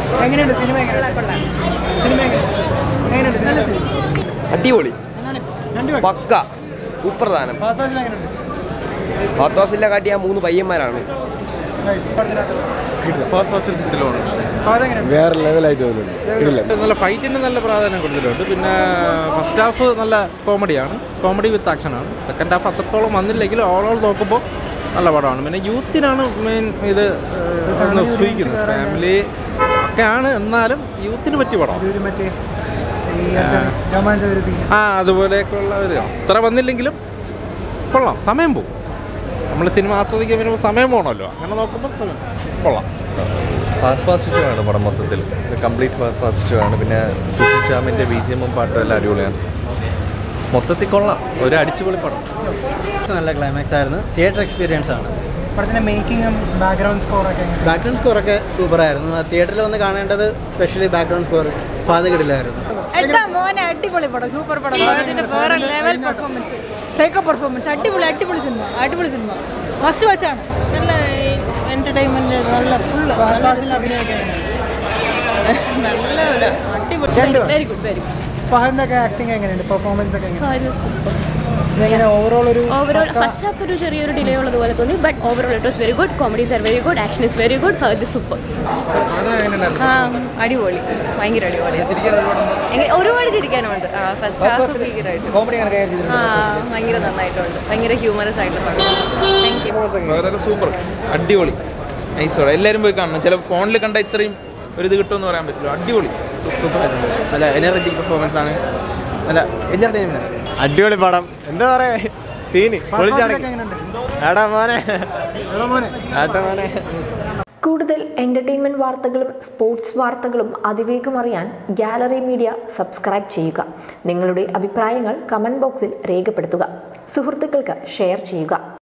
എങ്ങനെയുണ്ട് സിനിമ എങ്ങനെയുണ്ട് സിനിമ എങ്ങനെയുണ്ട് എങ്ങനെയുണ്ട് നല്ല സിനിമ അടിപൊളി രണ്ടുപേരും പക്ക സുപ്രധാനം പാത്തോസിൽ എങ്ങനെയുണ്ട് പാത്തോസിലെ കാട്ടി ആ മൂന്ന് പയ്യന്മാരാണ് പാത എങ്ങനെയുണ്ട് വേറെ ലെവലായിട്ട് തോന്നുന്നുണ്ട് നല്ല ഫൈറ്റിന് നല്ല പ്രാധാന്യം കൊടുത്തിട്ടുണ്ട് പിന്നെ ഫസ്റ്റ് ഹാഫ് നല്ല കോമഡിയാണ് കോമഡി വിത്ത് ആക്ഷനാണ് സെക്കൻഡ് ഹാഫ് അത്രത്തോളം വന്നില്ലെങ്കിലും ഓൾ ഓൾ നോക്കുമ്പോൾ നല്ല പടമാണ് പിന്നെ യൂത്തിനാണ് മെയിൻ ഇത് ഏഹ്, ഒന്ന് ഉപയോഗിക്കുന്നത് ഫാമിലി ഒക്കെയാണ് എന്നാലും യൂത്തിന് പറ്റിയ പടമാണ് ഒരു മറ്റേ ഈ അടുത്ത രോമാഞ്ച വിരുദ്ധി ആ അതുപോലെയൊക്കെയുള്ള ഒരു അത്ര വന്നില്ലെങ്കിലും കൊള്ളാം സമയം പോകും നമ്മൾ സിനിമ ആസ്വദിക്കാൻ വരുമ്പോൾ സമയം പോകണമല്ലോ അങ്ങനെ നോക്കുമ്പോൾ സമയം കൊള്ളാം ഫാസ്റ്റ് ആണ് പടം മൊത്തത്തിൽ കംപ്ലീറ്റ് ഫാസ്റ്റ് ആണ് പിന്നെ സുഷിൻ ശ്യാമിൻ്റെ ബി ജി എമ്മും പാട്ടും എല്ലാം അടിപൊളിയാണ് മൊത്തത്തിൽ കൊള്ളാം ഒരു അടിച്ചുപൊളി പടം നല്ല ക്ലൈമാക്സ് ആയിരുന്നു തിയേറ്റർ എക്സ്പീരിയൻസ് ആണ് പടത്തിന്റെ മേക്കിങ്ങും ബാക്ക്ഗ്രൗണ്ട് സ്കോറൊക്കെ എങ്ങനെ ബാക്ക്ഗ്രൗണ്ട് സ്കോറൊക്കെ സൂപ്പർ ആയിരുന്നു തിയേറ്ററിൽ വന്ന് കാണേണ്ടത് സ്പെഷ്യലി ബാക്ക്ഗ്രൗണ്ട് സ്കോർ ഫാദകിടില്ലായിരുന്നു എട്ടാ മോനെ അടിപൊളി പടം സൂപ്പർ പടം അതിന്റെ വേറെ ലെവൽ പെർഫോമൻസ് സൈക്കോ പെർഫോമൻസ് അടിപൊളി അടിപൊളി സിനിമ അടിപൊളി സിനിമ മസ്റ്റ് വാച്ചാണ് നല്ല എന്റർടൈൻമെന്റ് നല്ല ഫുള്ള് ഫഹദിന്റെ അഭിനയമൊക്കെ എങ്ങനെയുണ്ട് നല്ല അടിപൊളി രണ്ടുപേരും. വെരി ഗുഡ് വെരി ഗുഡ് ഫഹദിന്റെ ഒക്കെ ആക്ടിങ് എങ്ങനെയുണ്ട് പെർഫോമൻസ് ഒക്കെ എങ്ങനെയുണ്ട് ഇതെങ്ങനെ ഓവറോൾ ഒരു ഓവറോൾ ഫസ്റ്റ് ഹാഫ് ഒരു ചെറിയൊരു ഡിലേ ഉള്ളതുപോലെ തോന്നി but overall it was very good comedies are very good action is very good Fahadh super ആ അടിപൊളി ഭയങ്കര അടിപൊളി എങ്ങനെ- ഒരുപാട് ചിരിക്കാനുണ്ട് ആ ഫസ്റ്റ് ഹാഫ് ഭീകരമായിട്ട് കോമഡി ആ ഭയങ്കര നന്നായിട്ടുണ്ട് ഭയങ്കര ഹ്യൂമറസ് ആയിട്ടുള്ള പടം താങ്ക് യു അതൊക്കെ സൂപ്പർ അടിപൊളി നൈസ് പടം എല്ലാവരും പോയി കാണണം ചില ഫോണിൽ കണ്ട ഇത്രയും ഒരു ഇത് കിട്ടുമെന്ന് പറയാൻ പറ്റില്ല അടിപൊളി സൂപ്പർ ആയിട്ടുണ്ട് നല്ല എനർജറ്റിക് പെർഫോമൻസ് ആണ് നല്ല എന്റർടൈൻമെന്റ് അടിപൊളി പടം എന്താ പറയാ സീന് ഫഹദിനൊക്കെ എങ്ങനെയുണ്ട് എടാ മോനെ എടാ മോനെ ഏട്ടാ മോനെ കൂടുതൽ എന്റർടൈൻമെന്റ് വാർത്തകളും സ്പോർട്സ് വാർത്തകളും അതിവേഗം അറിയാൻ ഗാലറി മീഡിയ സബ്സ്ക്രൈബ് ചെയ്യുക നിങ്ങളുടെ അഭിപ്രായങ്ങൾ കമന്റ് ബോക്സിൽ രേഖപ്പെടുത്തുക സുഹൃത്തുക്കൾക്ക് ഷെയർ ചെയ്യുക